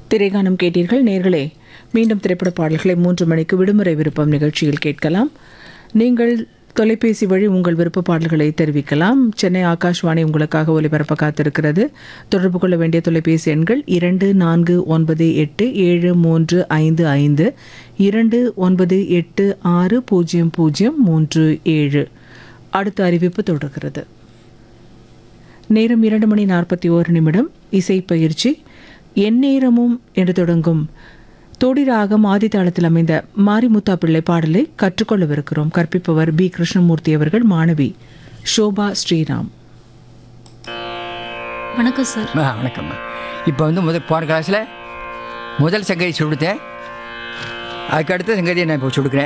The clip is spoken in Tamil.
திரைகானம் கேட்டீர்கள் நேர்களே மீண்டும் திரைப்பட பாடல்களை மூன்று மணிக்கு விடுமுறை விருப்பம் நிகழ்ச்சியில் கேட்கலாம் நீங்கள் தொலைபேசி வழி உங்கள் விருப்ப பாடல்களை தெரிவிக்கலாம் சென்னை ஆகாஷ்வாணி உங்களுக்காக ஒலிபரப்ப காத்திருக்கிறது தொடர்பு கொள்ள வேண்டிய தொலைபேசி எண்கள் இரண்டு நான்கு ஒன்பது எட்டு ஏழு மூன்று ஐந்து ஐந்து இரண்டு ஒன்பது எட்டு ஆறு பூஜ்ஜியம் பூஜ்ஜியம் மூன்று ஏழு அடுத்த அறிவிப்பு தொடர்கிறது நேரம் இரண்டு மணி நாற்பத்தி ஓரு நிமிடம் இசை பயிற்சி எந்நேரமும் என்று தொடங்கும் தோடி ராகம் ஆதித்தாளத்தில் அமைந்த மாரிமுத்தா பிள்ளை பாடலை கற்றுக்கொள்ளவிருக்கிறோம் கற்பிப்பவர் பி கிருஷ்ணமூர்த்தி அவர்கள் மாணவி ஷோபா ஸ்ரீராம் வணக்கம் சார் ஆ வணக்கம்மா இப்போ வந்து முதல் போன கிளாஸில் முதல் சங்கதி சொல்லிட்டேன் அதுக்கு அடுத்த சங்கதியை நான் இப்போ சொல்லிக்கிறேன்